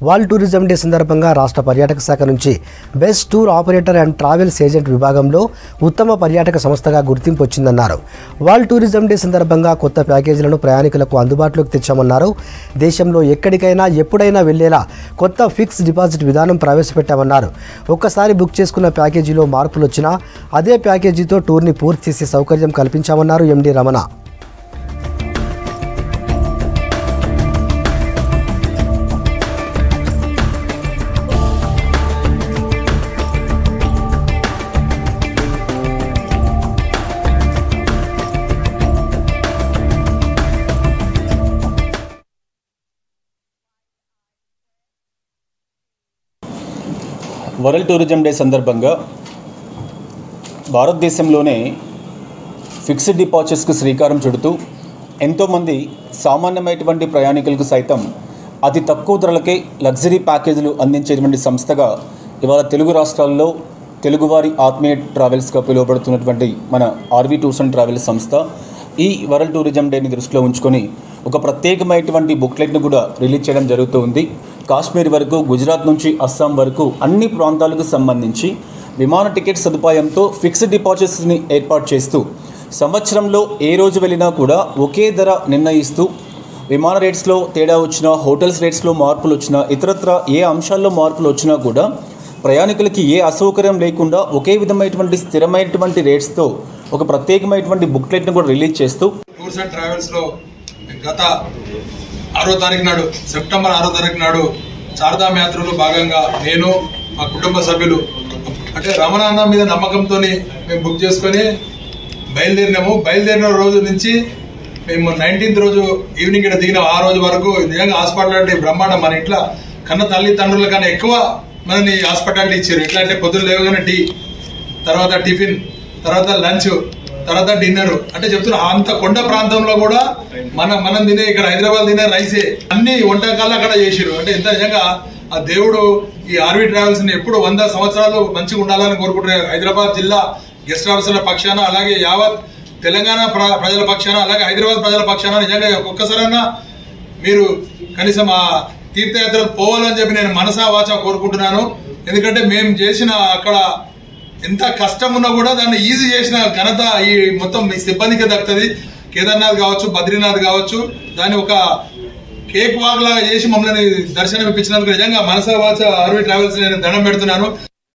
world tourism day సందర్భంగా రాష్ట్ర పర్యాటక శాఖ నుంచి best tour operator and travels agent విభాగంలో ఉత్తమ పర్యాటక సంస్థగా గుర్తింపు వచ్చిందన్నారు వరల్డ్ టూరిజం డే సందర్భంగా కొత్త ప్యాకేజీలను ప్రయాణికులకు అందుబాటులోకి తెచ్చామన్నారు దేశంలో ఎక్కడికైనా ఎప్పుడైనా వెళ్లేలా కొత్త ఫిక్స్ డిపాజిట్ విధానం ప్రవేశపెట్టామన్నారు ఒక్కసారి బుక్ చేసుకున్న ప్యాకేజీలో మార్పులు వచ్చినా అదే ప్యాకేజీతో టూర్ని పూర్తి చేసే సౌకర్యం కల్పించామన్నారు MD Ramana world tourism day సందర్భంగా భారతదేశంలోనే ఫిక్స్డ్ డిపాజిట్స్కు శ్రీకారం చుడుతూ ఎంతోమంది సామాన్యమైనటువంటి ప్రయాణికులకు సైతం అతి తక్కువ ధరలకే లగ్జరీ ప్యాకేజీలు అందించేటువంటి సంస్థగా ఇవాళ తెలుగు రాష్ట్రాల్లో తెలుగువారి ఆత్మీయ ట్రావెల్స్గా పిలువబడుతున్నటువంటి మన ఆర్వీ టూర్స్ అండ్ ట్రావెల్స్ సంస్థ ఈ వరల్డ్ టూరిజం డేని దృష్టిలో ఉంచుకొని ఒక ప్రత్యేకమైనటువంటి బుక్లెట్ను కూడా రిలీజ్ చేయడం జరుగుతూ ఉంది కాశ్మీర్ వరకు గుజరాత్ నుంచి అస్సాం వరకు అన్ని ప్రాంతాలకు సంబంధించి విమాన టికెట్ సదుపాయంతో ఫిక్స్డ్ డిపాజిట్స్ని ఏర్పాటు చేస్తూ సంవత్సరంలో ఏ రోజు వెళ్ళినా కూడా ఒకే ధర నిర్ణయిస్తూ విమాన రేట్స్లో తేడా వచ్చినా హోటల్స్ రేట్స్లో మార్పులు వచ్చినా ఇతరత్ర ఏ అంశాల్లో మార్పులు వచ్చినా కూడా ప్రయాణికులకి ఏ అసౌకర్యం లేకుండా ఒకే విధమైనటువంటి స్థిరమైనటువంటి రేట్స్తో ఒక ప్రత్యేకమైనటువంటి బుక్లెట్ను కూడా రిలీజ్ చేస్తూ టూర్స్ అండ్ ట్రావెల్స్ లో గత ఆరో తారీఖు నాడు సెప్టెంబర్ ఆరో తారీఖు నాడు చార్ధామ్ యాత్రలో భాగంగా నేను మా కుటుంబ సభ్యులు అంటే రమణాన్న మీద నమ్మకంతో మేము బుక్ చేసుకొని బయలుదేరినాము బయలుదేరిన రోజు నుంచి మేము నైన్టీన్త్ రోజు ఈవినింగ్ ఇక్కడ దిగినాం ఆ రోజు వరకు నిజంగా హాస్పిటాలిటీ బ్రహ్మాండం మన ఇంట్లో కన్న తల్లిదండ్రుల కన్నా ఎక్కువ మనని హాస్పిటాలిటీ ఇచ్చారు ఎట్లా అంటే పొద్దున్న లేవగానే టీ తర్వాత టిఫిన్ తర్వాత లంచ్ తర్వాత డిన్నర్ అంటే చెప్తున్నా అంత కొండ ప్రాంతంలో కూడా మన మనం తినే ఇక్కడ హైదరాబాద్ తినే రైసే అన్ని వంటకాలు అక్కడ చేసిరు అంటే ఎంత నిజంగా ఆ దేవుడు ఈ ఆర్వీ ట్రావెల్స్ ని ఎప్పుడు వంద సంవత్సరాలు మంచిగా ఉండాలని కోరుకుంటున్నారు హైదరాబాద్ జిల్లా గెస్ట్ హౌస్ల పక్షాన అలాగే యావత్ తెలంగాణ ప్ర- ప్రజల పక్షాన అలాగే హైదరాబాద్ ప్రజల పక్షాన నిజంగా ఒక్కసారైనా మీరు కనీసం ఆ తీర్థయాత్రకు పోవాలని చెప్పి నేను మనసా వాచా కోరుకుంటున్నాను ఎందుకంటే మేము చేసిన అక్కడ ఎంత కష్టం ఉన్నా కూడా దాన్ని ఈజీ చేసిన ఘనత ఈ మొత్తం మీ సిబ్బందికి దక్కుతుంది కేదార్నాథ్ కావచ్చు బద్రీనాథ్ కావచ్చు దాన్ని ఒక కేక్ వాక్ లాగా చేసి మమ్మల్ని దర్శనం ఇప్పించినందుకు నిజంగా మనసా వాచ ఆర్వీ ట్రావెల్స్ నేను దండం పెడుతున్నాను